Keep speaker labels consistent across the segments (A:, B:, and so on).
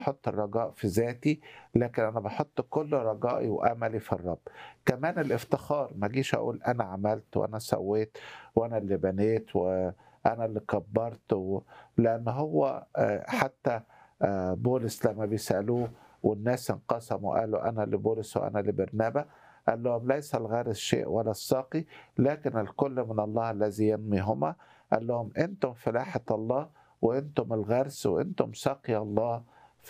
A: بحط الرجاء في ذاتي لكن انا بحط كل رجائي واملي في الرب كمان الافتخار ما اجيش اقول انا عملت وانا سويت وانا اللي بنيت وانا اللي كبرت و... لان هو آه، حتى آه، بولس لما بيسالوه والناس انقسموا قالوا انا لبولس وانا لبرنابا قال لهم ليس الغارس شيء ولا الساقي لكن الكل من الله الذي ينميهما قال لهم انتم فلاحه الله وانتم الغرس وانتم سقي الله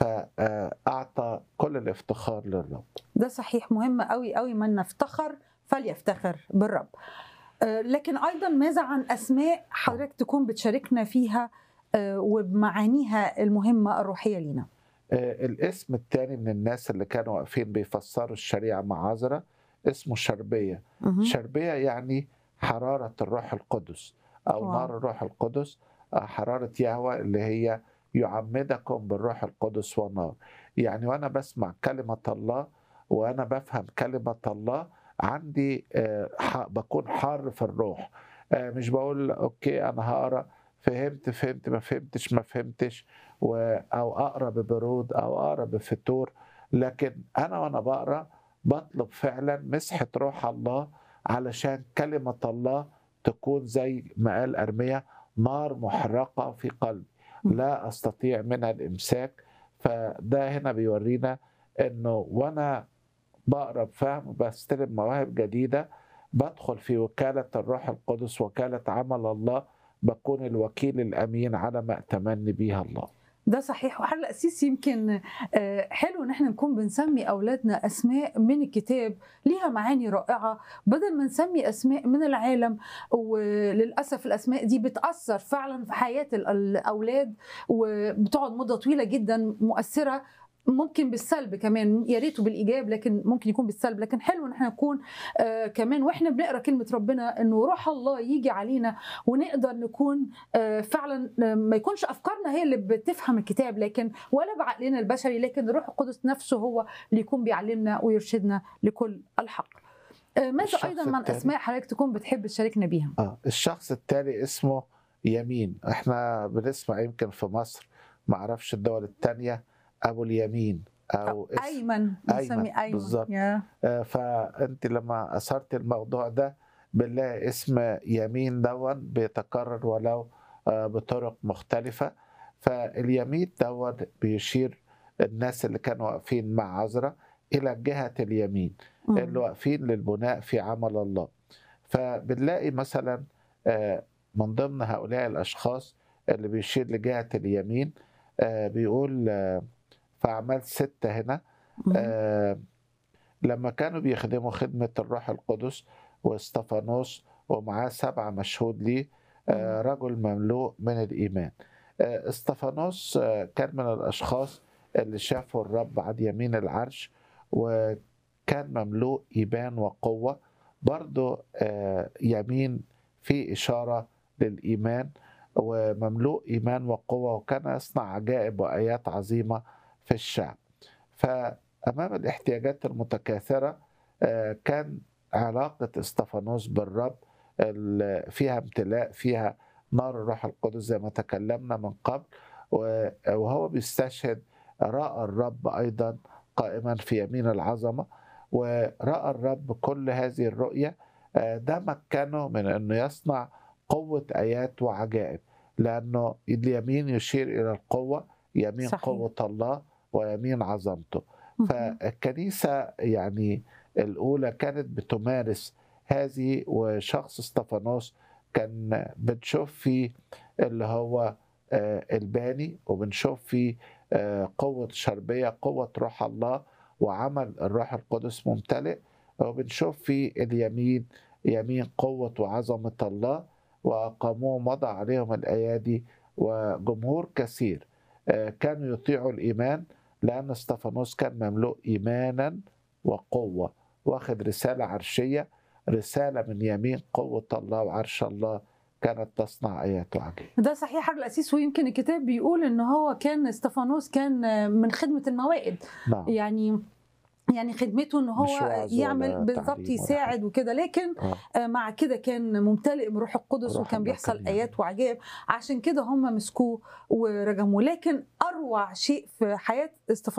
A: فاعطى كل الافتخار للرب
B: ده صحيح مهم قوي قوي من نفتخر فليفتخر بالرب آه، لكن ايضا ماذا عن اسماء حضرتك تكون بتشاركنا فيها آه، وبمعانيها المهمه الروحيه لينا
A: آه، الاسم الثاني من الناس اللي كانوا واقفين بيفسروا الشريعه مع عذرا اسمه شربيه
B: مهم.
A: شربيه يعني حراره الروح القدس او
B: واو.
A: نار الروح القدس آه، حراره يهوى اللي هي يعمدكم بالروح القدس والنار يعني وانا بسمع كلمه الله وانا بفهم كلمه الله عندي آه، ح- بكون حار في الروح آه، مش بقول اوكي انا هقرا فهمت فهمت ما فهمتش ما فهمتش و... او اقرا ببرود او اقرا بفتور لكن انا وانا بقرا بطلب فعلا مسحه روح الله علشان كلمه الله تكون زي ما قال ارميا نار محرقه في قلبي لا استطيع منها الامساك فده هنا بيورينا انه وانا بقرا بفهم بستلم مواهب جديده بدخل في وكاله الروح القدس وكاله عمل الله بكون الوكيل الامين على ما اتمني بيها الله
B: ده صحيح وحل الأسيس يمكن آه، حلو ان احنا نكون بنسمي اولادنا اسماء من الكتاب ليها معاني رائعه بدل ما نسمي اسماء من العالم وللاسف الاسماء دي بتاثر فعلا في حياه ال- الاولاد وبتقعد مده طويله جدا مؤثره ممكن بالسلب كمان يا ريته بالايجاب لكن ممكن يكون بالسلب لكن حلو ان احنا نكون آه كمان واحنا بنقرا كلمه ربنا انه روح الله يجي علينا ونقدر نكون آه فعلا آه، ما يكونش افكارنا هي اللي بتفهم الكتاب لكن ولا بعقلنا البشري لكن الروح القدس نفسه هو اللي يكون بيعلمنا ويرشدنا لكل الحق آه، ماذا
A: الشخص
B: ايضا من
A: التاني.
B: اسماء حضرتك تكون بتحب تشاركنا بيها
A: اه الشخص التالي اسمه يمين احنا بنسمع يمكن في مصر ما اعرفش الدول التانية ابو اليمين او اسم
B: ايمن بنسميه ايمن
A: بالظبط.
B: يا.
A: آه فانت لما اثرت الموضوع ده بنلاقي اسم يمين دون بيتكرر ولو آه بطرق مختلفة فاليمين دون بيشير الناس اللي كانوا واقفين مع عذرا الى جهة اليمين
B: مم.
A: اللي واقفين للبناء في عمل الله فبنلاقي مثلا آه، من ضمن هؤلاء الأشخاص اللي بيشير لجهة اليمين آه، بيقول آه، في أعمال ستة هنا
B: مم.
A: آه، لما كانوا بيخدموا خدمة الروح القدس واستفانوس ومعاه سبعة مشهود ليه آه، رجل مملوء من الإيمان آه، استفانوس آه، كان من الأشخاص اللي شافوا الرب عن يمين العرش وكان مملوء إيمان وقوة برضو آه، يمين في إشارة للإيمان ومملوء إيمان وقوة وكان يصنع عجائب وآيات عظيمة في الشعب فأمام الاحتياجات المتكاثرة آه، كان علاقة استفانوس بالرب ال- فيها امتلاء فيها نار الروح القدس زي ما تكلمنا من قبل و- وهو بيستشهد رأى الرب أيضا قائما في يمين العظمة ورأى الرب كل هذه الرؤية آه، ده مكنه من أنه يصنع قوة آيات وعجائب لأنه اليمين يشير إلى القوة يمين
B: صحيح.
A: قوة الله ويمين عظمته
B: مم.
A: فالكنيسة يعني الأولى كانت بتمارس هذه وشخص استفانوس كان بنشوف فيه اللي هو آه، الباني وبنشوف فيه آه، قوة شربية قوة روح الله وعمل الروح القدس ممتلئ وبنشوف فيه اليمين يمين قوة وعظمة الله وأقاموه وضع عليهم الأيادي وجمهور كثير آه، كانوا يطيعوا الإيمان لأن استفانوس كان مملوء إيمانا وقوة واخد رسالة عرشية رسالة من يمين قوة الله وعرش الله كانت تصنع آيات وعجائب
B: ده صحيح حضرتك الاسيس ويمكن الكتاب بيقول ان هو كان استفانوس كان من خدمه الموائد
A: نعم
B: يعني يعني خدمته ان هو
A: مش وعظ ولا
B: يعمل بالظبط
A: تعليم ولا
B: يساعد وكده لكن
A: آه.
B: آه، مع كده كان ممتلئ من روح القدس
A: روح
B: وكان
A: الله
B: بيحصل
A: كان
B: ايات وعجائب عشان كده هم مسكوه ورجموه لكن اروع شيء في حياه استفانوس